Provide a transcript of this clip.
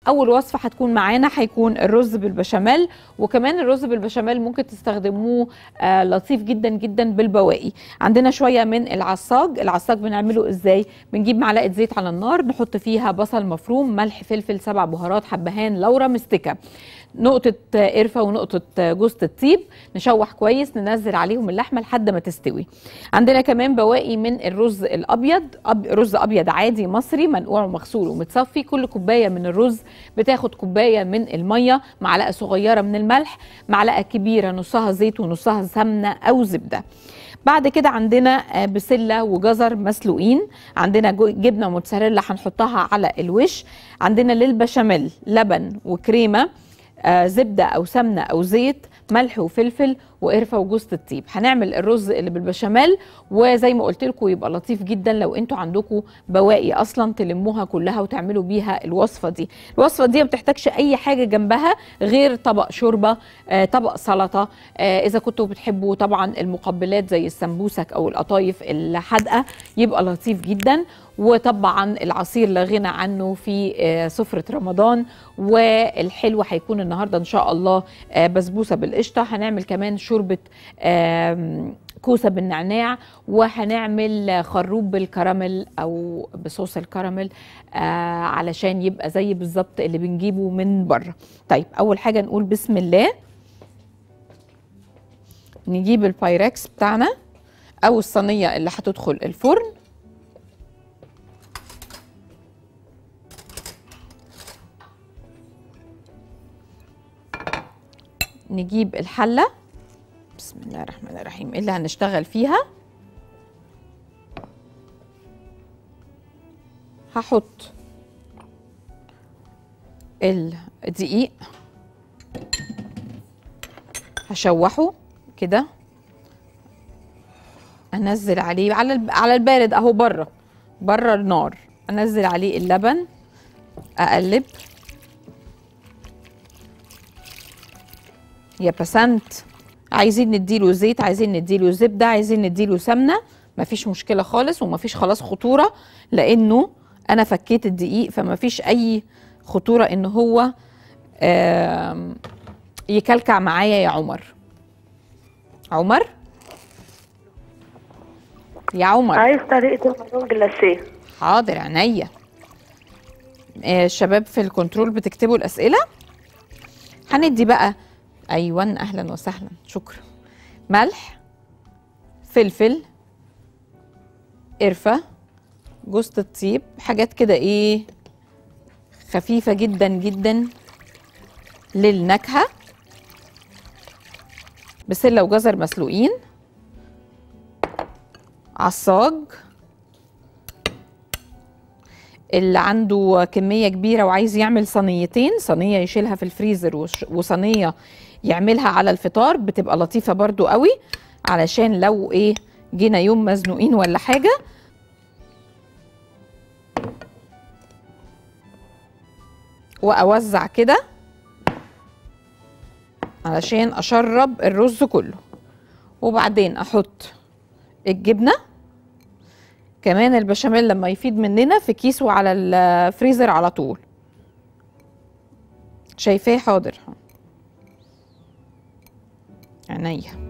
اول وصفه هتكون معانا هيكون الرز بالبشاميل وكمان الرز بالبشاميل ممكن تستخدموه آه لطيف جدا جدا بالبواقي عندنا شويه من العصاج العصاج بنعمله ازاي بنجيب معلقه زيت على النار نحط فيها بصل مفروم ملح فلفل سبع بهارات حبهان لورا مستكه نقطة قرفة ونقطة جوز الطيب نشوح كويس ننزل عليهم اللحمة لحد ما تستوي عندنا كمان بواقي من الرز الأبيض أب... رز أبيض عادي مصري منقوع ومغسول ومتصفي كل كوباية من الرز بتاخد كوباية من المية معلقة صغيرة من الملح معلقة كبيرة نصها زيت ونصها سمنة أو زبدة بعد كده عندنا بسله وجزر مسلوقين عندنا جبنه موتزاريلا هنحطها على الوش عندنا للبشاميل لبن وكريمه آه زبده او سمنه او زيت ملح وفلفل وقرفه وجوز الطيب هنعمل الرز اللي بالبشاميل وزي ما قلت لكم يبقى لطيف جدا لو انتوا عندكم بواقي اصلا تلموها كلها وتعملوا بيها الوصفه دي الوصفه دي ما بتحتاجش اي حاجه جنبها غير طبق شوربه آه طبق سلطه آه اذا كنتوا بتحبوا طبعا المقبلات زي السمبوسك او القطايف الحادقه يبقى لطيف جدا وطبعا العصير لا غنى عنه في سفرة رمضان والحلو هيكون النهاردة إن شاء الله بسبوسة بالقشطة هنعمل كمان شوربة كوسة بالنعناع وهنعمل خروب بالكراميل أو بصوص الكراميل علشان يبقى زي بالظبط اللي بنجيبه من بره طيب أول حاجة نقول بسم الله نجيب البايركس بتاعنا أو الصينية اللي هتدخل الفرن نجيب الحله بسم الله الرحمن الرحيم اللي هنشتغل فيها هحط الدقيق هشوحه كده انزل عليه على على البارد اهو بره بره النار انزل عليه اللبن اقلب يا بسنت عايزين نديله زيت عايزين نديله زبده عايزين نديله سمنه مفيش مشكله خالص ومفيش خلاص خطوره لانه انا فكيت الدقيق فمفيش اي خطوره ان هو يكلكع معايا يا عمر عمر يا عمر عايز طريقة المارون جلاسيه حاضر عينيا الشباب في الكنترول بتكتبوا الاسئله هندي بقى ايوه اهلا وسهلا شكرا ملح فلفل قرفه جوز الطيب حاجات كده ايه خفيفه جدا جدا للنكهه بسله وجزر مسلوقين عصاج اللي عنده كمية كبيرة وعايز يعمل صينيتين صينية يشيلها في الفريزر وصينية يعملها على الفطار بتبقى لطيفة برضو قوي علشان لو ايه جينا يوم مزنوقين ولا حاجة واوزع كده علشان اشرب الرز كله وبعدين احط الجبنه كمان البشاميل لما يفيد مننا في كيس وعلى الفريزر على طول شايفاه حاضر عينيا